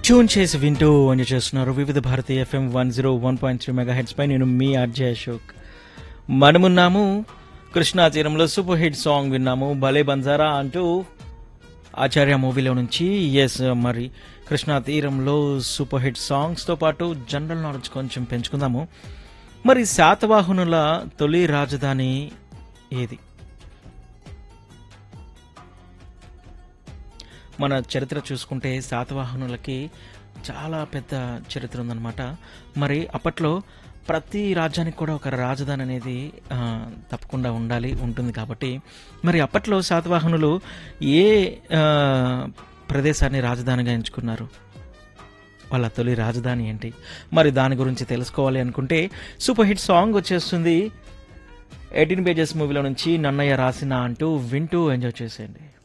tune చేసి వింటూ enjoy చేస్తున్నారు Vividh Bharati F M one zero one point three mega hertz పై నేను మీ ఆర్జే అశోక్ మనమున్నాము కృష్ణా తీరంలో సూపర్ హిట్ సాంగ్ విన్నాము భలే బంజారా అంటూ ఆచార్య మూవీలో నుంచి ఎస్ మరి కృష్ణా తీరంలో సూపర్ హిట్ సాంగ్స్తో పాటు జనరల్ నాలెడ్జ్ కొంచెం పెంచుకుందాము మరి శాతవాహనుల తొలి రాజధాని ఏది మన చరిత్ర చూసుకుంటే శాతవాహనులకి చాలా పెద్ద చరిత్ర ఉందన్నమాట మరి అప్పట్లో ప్రతి రాజ్యానికి కూడా ఒక రాజధాని అనేది ఆ, తప్పకుండా ఉండాలి ఉంటుంది కాబట్టి మరి అప్పట్లో శాతవాహనులు ఏ ఆ, ప్రదేశాన్ని రాజధానిగా ఎంచుకున్నారు వాళ్ళ తొలి రాజధాని ఏంటి మరి దాని గురించి తెలుసుకోవాలి అనుకుంటే సూపర్ హిట్ సాంగ్ వచ్చేస్తుంది ఎయిటీన్ పేజెస్ మూవీలో నుంచి నన్నయ్య రాసిన అంటూ వింటూ ఎంజాయ్ చేసేయండి